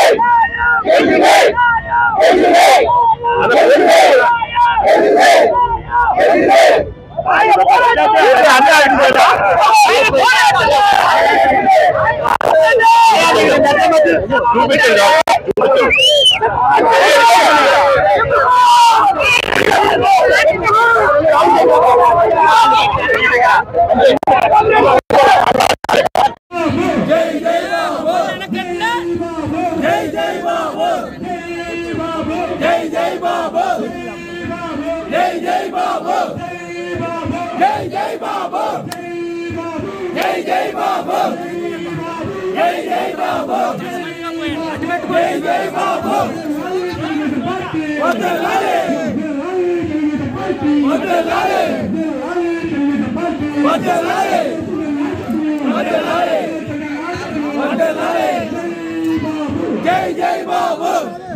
జై జై బాబు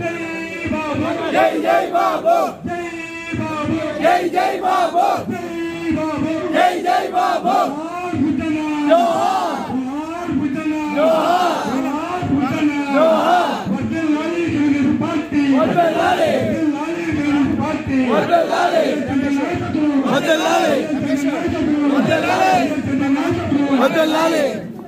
జై జై బాబు జై జై బాబు జై జై బాబు జోహార్ జోహార్ జోహార్ వదలాలి వదలాలి వదలాలి వదలాలి వదలాలి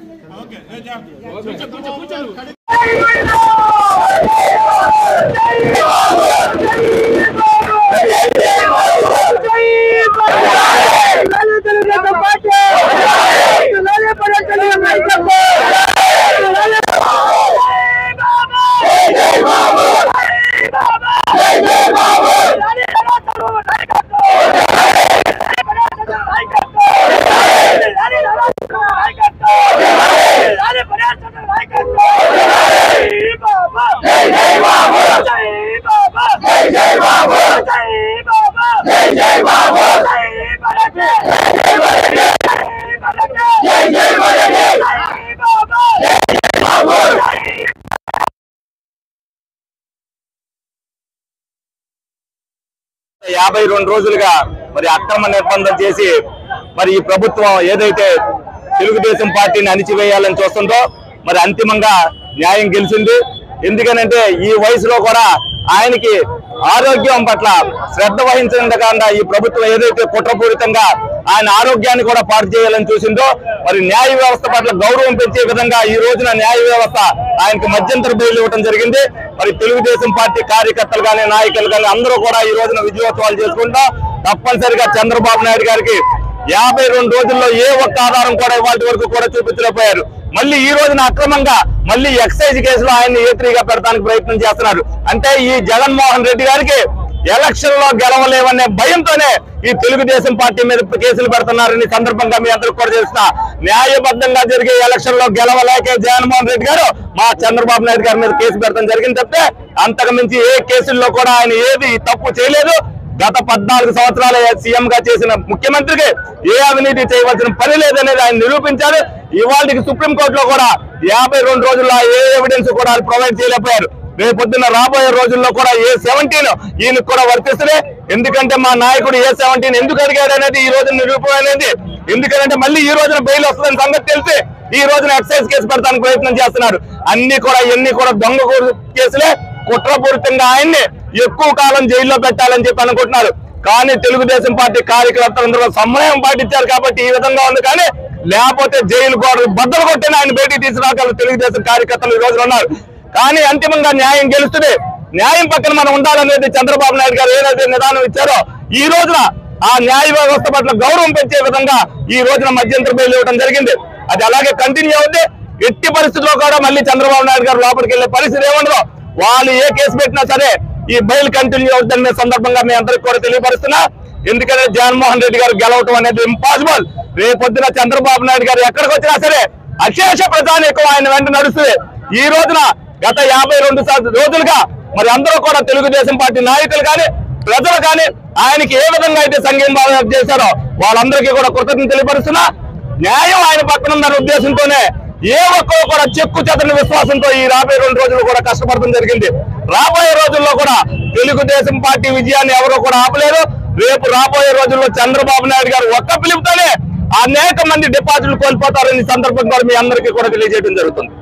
యాభై రెండు రోజులుగా మరి అక్రమ నిర్బంధం చేసి మరి ఈ ప్రభుత్వం ఏదైతే తెలుగుదేశం పార్టీని అణిచివేయాలని చూస్తుందో మరి అంతిమంగా న్యాయం గెలిచింది ఎందుకనంటే ఈ వయసులో కూడా ఆయనకి ఆరోగ్యం పట్ల శ్రద్ధ వహించకుండా ఈ ప్రభుత్వం ఏదైతే కుట్రపూరితంగా ఆయన ఆరోగ్యాన్ని కూడా పాటు చేయాలని చూసిందో మరి న్యాయ వ్యవస్థ పట్ల గౌరవం పెంచే విధంగా ఈ రోజున న్యాయ వ్యవస్థ ఆయనకి మధ్యంతర బెయిల్ ఇవ్వడం జరిగింది మరి తెలుగుదేశం పార్టీ కార్యకర్తలు కానీ నాయకులు కానీ అందరూ కూడా ఈ రోజున విజయోత్సవాలు చేసుకుంటాం తప్పనిసరిగా చంద్రబాబు నాయుడు గారికి యాభై రెండు రోజుల్లో ఏ ఒక్క ఆధారం కూడా ఇవాటి వరకు కూడా చూపించలేకపోయారు మళ్ళీ ఈ రోజున అక్రమంగా మళ్ళీ ఎక్సైజ్ కేసులో ఆయన్ని ఏత్రిగా పెడతానికి ప్రయత్నం చేస్తున్నారు అంటే ఈ జగన్మోహన్ రెడ్డి గారికి ఎలక్షన్ లో గెలవలేవనే భయంతోనే ఈ తెలుగుదేశం పార్టీ మీద కేసులు పెడుతున్నారని ఈ సందర్భంగా మీ అందరికి కూడా తెలుస్తున్నా న్యాయబద్ధంగా జరిగే ఎలక్షన్ లో గెలవలేకే జగన్మోహన్ రెడ్డి గారు మా చంద్రబాబు నాయుడు గారి మీద కేసు పెడతాం జరిగింది తప్పితే అంతకు మించి ఏ కేసుల్లో కూడా ఆయన ఏది తప్పు చేయలేదు గత పద్నాలుగు సంవత్సరాల సీఎం గా చేసిన ముఖ్యమంత్రికి ఏ అవినీతి చేయవలసిన పని లేదనేది ఆయన నిరూపించారు ఇవాళకి సుప్రీంకోర్టులో కూడా యాభై రెండు రోజుల్లో ఏ ఎవిడెన్స్ కూడా ప్రొవైడ్ చేయలేకపోయారు రేపు పొద్దున్న రాబోయే రోజుల్లో కూడా ఏ సెవెంటీన్ ఈయనకు కూడా వర్తిస్తుంది ఎందుకంటే మా నాయకుడు ఏ సెవెంటీన్ ఎందుకు అడిగాడు అనేది ఈ రోజున నిరూపణ అనేది ఎందుకంటే మళ్ళీ ఈ రోజున బెయిల్ వస్తుందని సంగతి తెలిసి ఈ రోజున ఎక్సైజ్ కేసు పెడతానికి ప్రయత్నం చేస్తున్నారు అన్ని కూడా ఎన్ని కూడా దొంగ కేసులే కుట్రపూరితంగా ఆయన్ని ఎక్కువ కాలం జైల్లో పెట్టాలని చెప్పి అనుకుంటున్నారు కానీ తెలుగుదేశం పార్టీ కార్యకర్తలందరూ సమయం పాటించారు కాబట్టి ఈ విధంగా ఉంది కానీ లేకపోతే జైలు గోడ బద్దలు కొట్టిన ఆయన బయటికి తీసుకురాగల తెలుగుదేశం కార్యకర్తలు ఈ రోజున ఉన్నారు కానీ అంతిమంగా న్యాయం గెలుస్తుంది న్యాయం పక్కన మనం ఉండాలనేది చంద్రబాబు నాయుడు గారు ఏదైతే నిదానం ఇచ్చారో ఈ రోజున ఆ న్యాయ వ్యవస్థ పట్ల గౌరవం పెంచే విధంగా ఈ రోజున మధ్యంతర బెయిల్ ఇవ్వడం జరిగింది అది అలాగే కంటిన్యూ అవుతుంది ఎట్టి పరిస్థితుల్లో కూడా మళ్ళీ చంద్రబాబు నాయుడు గారు లోపలికి వెళ్లే పరిస్థితి ఏముండదు వాళ్ళు ఏ కేసు పెట్టినా సరే ఈ బెయిల్ కంటిన్యూ అవుతుందనే సందర్భంగా మీ అందరికి కూడా తెలియపరుస్తున్నా ఎందుకంటే జగన్మోహన్ రెడ్డి గారు గెలవటం అనేది ఇంపాసిబుల్ రేపొద్దున చంద్రబాబు నాయుడు గారు ఎక్కడికి వచ్చినా సరే అశేష ప్రజానీకం ఆయన వెంట నడుస్తుంది ఈ రోజున గత యాభై రెండు రోజులుగా మరి అందరూ కూడా తెలుగుదేశం పార్టీ నాయకులు కానీ ప్రజలు కానీ ఆయనకి ఏ విధంగా అయితే సంఘీయం భావన చేశారో వాళ్ళందరికీ కూడా కృతజ్ఞత తెలియపరుస్తున్నా న్యాయం ఆయన పక్కన ఉందన్న ఉద్దేశంతోనే ఏ ఒక్కరు కూడా చెక్కు చెదరని విశ్వాసంతో ఈ రాబోయే రెండు రోజులు కూడా కష్టపడడం జరిగింది రాబోయే రోజుల్లో కూడా తెలుగుదేశం పార్టీ విజయాన్ని ఎవరు కూడా ఆపలేరు రేపు రాబోయే రోజుల్లో చంద్రబాబు నాయుడు గారు ఒక్క పిలుపుతోనే అనేక మంది డిపాజిట్లు కోల్పోతారని ఈ సందర్భంగా మీ అందరికీ కూడా తెలియజేయడం జరుగుతుంది